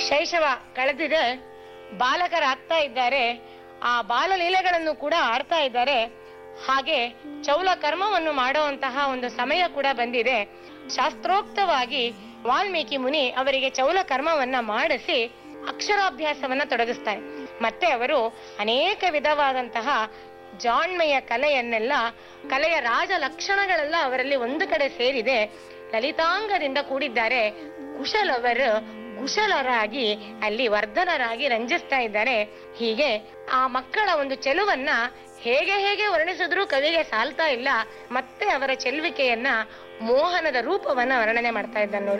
ಶೈಶವ ಕಳೆದಿದೆ ಬಾಲಕರಾಗ್ತಾ ಇದ್ದಾರೆ ಆ ಬಾಲಲೀಲೆಗಳನ್ನು ಕೂಡ ಆಡ್ತಾ ಇದ್ದಾರೆ ಹಾಗೆ ಚೌಲ ಕರ್ಮವನ್ನು ಮಾಡುವಂತಹ ಒಂದು ಸಮಯ ಕೂಡ ಬಂದಿದೆ ಶಾಸ್ತ್ರೋಕ್ತವಾಗಿ ವಾಲ್ಮೀಕಿ ಮುನಿ ಅವರಿಗೆ ಚೌಲ ಕರ್ಮವನ್ನ ಮಾಡಿಸಿ ಅಕ್ಷರಾಭ್ಯಾಸವನ್ನ ತೊಡಗಿಸ್ತಾರೆ ಮತ್ತೆ ಅವರು ಅನೇಕ ವಿಧವಾದಂತಹ ಜಾಣ್ಮೆಯ ಕಲೆಯನ್ನೆಲ್ಲ ಕಲೆಯ ರಾಜ ಲಕ್ಷಣಗಳೆಲ್ಲ ಅವರಲ್ಲಿ ಒಂದು ಕಡೆ ಸೇರಿದೆ ಲಲಿತಾಂಗದಿಂದ ಕೂಡಿದ್ದಾರೆ ಕುಶಲವರು ಕುಶಲರಾಗಿ ಅಲ್ಲಿ ವರ್ಧನರಾಗಿ ರಂಜಿಸ್ತಾ ಇದ್ದಾರೆ ಹೀಗೆ ಆ ಮಕ್ಕಳ ಒಂದು ಚೆಲುವನ್ನ ಹೇಗೆ ಹೇಗೆ ವರ್ಣಿಸಿದ್ರೂ ಕವಿಗೆ ಸಾಲ್ತಾ ಇಲ್ಲ ಮತ್ತೆ ಅವರ ಚೆಲುವಿಕೆಯನ್ನ ಮೋಹನದ ರೂಪವನ್ನ ವರ್ಣನೆ ಮಾಡ್ತಾ ಇದ್ದಾನೆ ನೋಡಿ